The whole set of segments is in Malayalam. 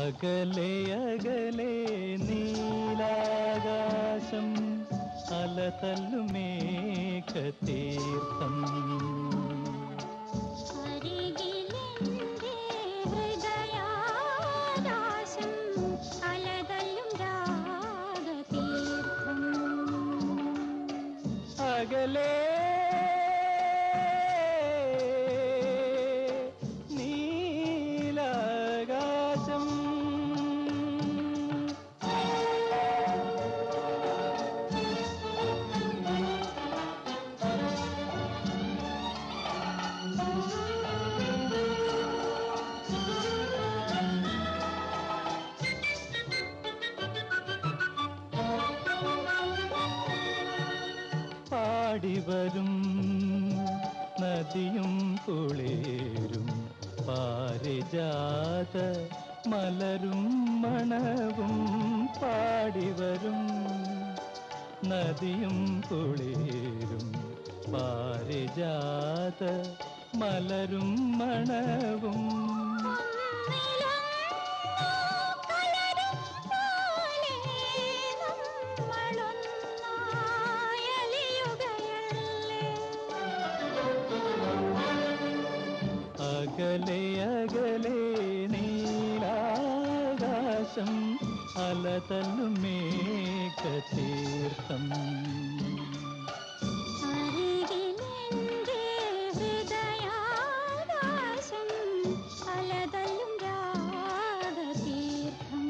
അകലെ അകലെ നീലാകാശം അലതല്ലുമേഘതീർത്ഥം അരികിലെന്റെ ഹൃദയാകാശം അലതല്ലും രാഗതീർത്ഥം അകലെ നീലാകാശം പാടിവരും നദിയും കുളേരും പാരിജാത മലരും മണവും പാടിവരും നദിയും കുളേരും പാരിജാത മലരും മണവും അകലെ അകലെ നീലാകാശം അലതല്ലും മേഘതീർത്ഥം അലതല്ലും രാഗതീർത്ഥം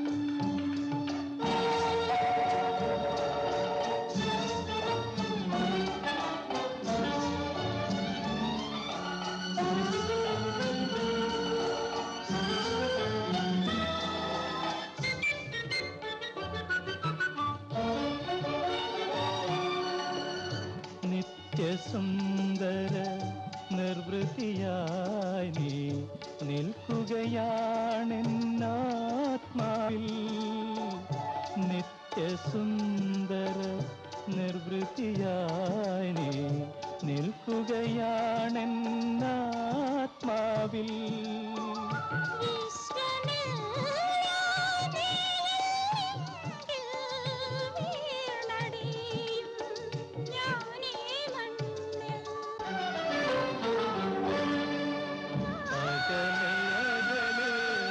നിത്യസുന്ദര നിർവൃതിയായി നീ നിൽക്കുകയാണെന്നാത്മാവിൽ നിത്യസുന്ദര നിർവൃതിയായി നീ നിൽക്കുകയാണെന്നാത്മാവിൽ അകലെ അകലെ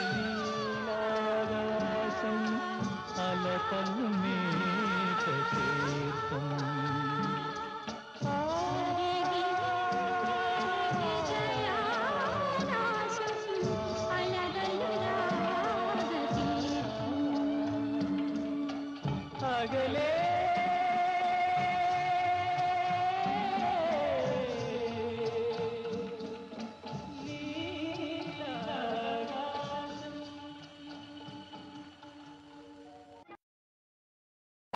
നീലാകാശം അലതല്ലും മേഘതീർത്ഥം അകലെ